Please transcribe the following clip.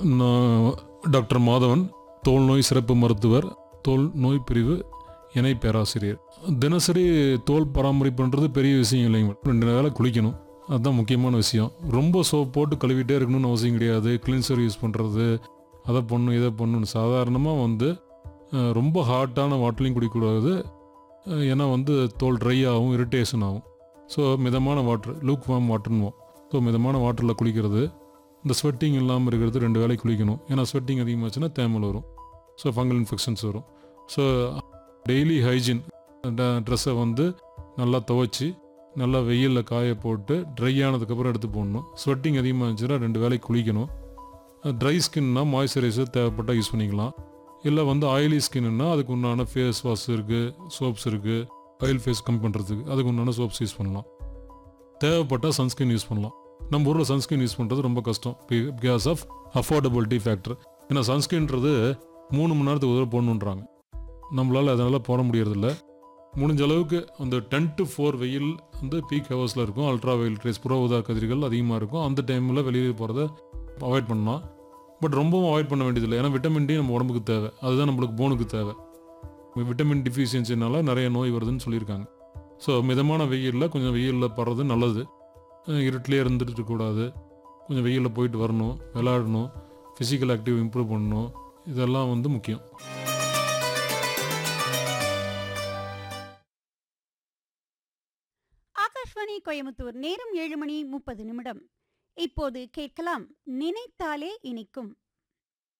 நான் டாக்டர் மாதவன் தோல் நோய் சிறப்பு மருத்துவர் தோல் நோய் பிரிவு இணை பேராசிரியர் தினசரி தோல் பராமரிப்புன்றது பெரிய விஷயம் இல்லைங்க ரெண்டு வேளை குளிக்கணும் அதுதான் முக்கியமான விஷயம் ரொம்ப சோப் போட்டு கழுவிட்டே இருக்கணும்னு அவசியம் கிடையாது கிளீன்சர் யூஸ் பண்ணுறது அதை பண்ணும் இதை பண்ணணும் சாதாரணமாக வந்து அஹ், ரொம்ப ஹாட்டான வாட்டர்லையும் குடிக்கக்கூடாது அஹ், ஏன்னா வந்து தோல் ட்ரை ஆகும் இரிட்டேஷன் ஆகும் ஸோ மிதமான வாட்டர் லூக் வாம் வாட்டர்னுவோம் ஸோ மிதமான வாட்டரில் குளிக்கிறது இந்த ஸ்வெட்டிங் இல்லாமல் இருக்கிறது ரெண்டு வேளை குளிக்கணும் ஏன்னா ஸ்வெட்டிங் அதிகமாச்சுன்னா தேமல் வரும் ஸோ ஃபங்கல் இன்ஃபெக்ஷன்ஸ் வரும் ஸோ டெய்லி ஹைஜீன் ட்ரெஸ்ஸை வந்து நல்லா துவைச்சி நல்லா வெயிலில் காய போட்டு ட்ரை ஆனதுக்கப்புறம் எடுத்து போடணும் ஸ்வெட்டிங் அதிகமாக இருந்துச்சுன்னா ரெண்டு வேளைக்கு குளிக்கணும் ட்ரை ஸ்கின்னா மாய்ஸ்சரைசர் தேவைப்பட்டால் யூஸ் பண்ணிக்கலாம் இல்லை வந்து ஆயிலி ஸ்கின்னா அதுக்கு உண்டான ஃபேஸ் வாஷ் இருக்குது சோப்ஸ் இருக்குது ஆயில் ஃபேஸ் கம்மி பண்ணுறதுக்கு அதுக்கு உண்டான சோப்ஸ் யூஸ் பண்ணலாம் தேவைப்பட்டால் சன்ஸ்கிரீன் யூஸ் பண்ணலாம் நம்ம ஊரில் சன்ஸ்கிரீன் யூஸ் பண்ணுறது ரொம்ப கஷ்டம் பிகாஸ் ஆஃப் அஃபோர்டபிலிட்டி ஃபேக்டர் ஏன்னா சன்ஸ்கிரீன்றது மூணு மணி நேரத்துக்கு ஒரு தடவை போடணுன்றாங்க நம்மளால் அதனால் போட முடியறதில்ல முடிஞ்ச அளவுக்கு அந்த டென் டு ஃபோர் வெயில் வந்து பீக் ஹவர்ஸில் இருக்கும் அல்ட்ரா வெயில் ரேஸ் புற ஊதா கதிர்கள் அதிகமாக இருக்கும் அந்த டைமில் வெளியே போகிறத அவாய்ட் பண்ணலாம் பட் ரொம்பவும் அவாய்ட் பண்ண வேண்டியதில்லை ஏன்னா விட்டமின் டி நம்ம உடம்புக்கு தேவை அதுதான் நம்மளுக்கு போனுக்கு தேவை விட்டமின் டிஃபிஷியன்சினால நிறைய நோய் வருதுன்னு சொல்லியிருக்காங்க ஸோ மிதமான வெயிலில் கொஞ்சம் வெயிலில் படுறது நல்லது அஹ் இருட்டிலே இருந்துட்டு இருக்கக்கூடாது கொஞ்சம் வெயிலில் போயிட்டு வரணும் விளையாடணும் ஃபிசிக்கல் ஆக்டிவ் இம்ப்ரூவ் பண்ணணும் இதெல்லாம் வந்து முக்கியம் ஆகாஷ்வாணி கோயமுத்தூர் நேரம் ஏழு மணி முப்பது நிமிடம் இப்போது கேட்கலாம் நினைத்தாலே இனிக்கும்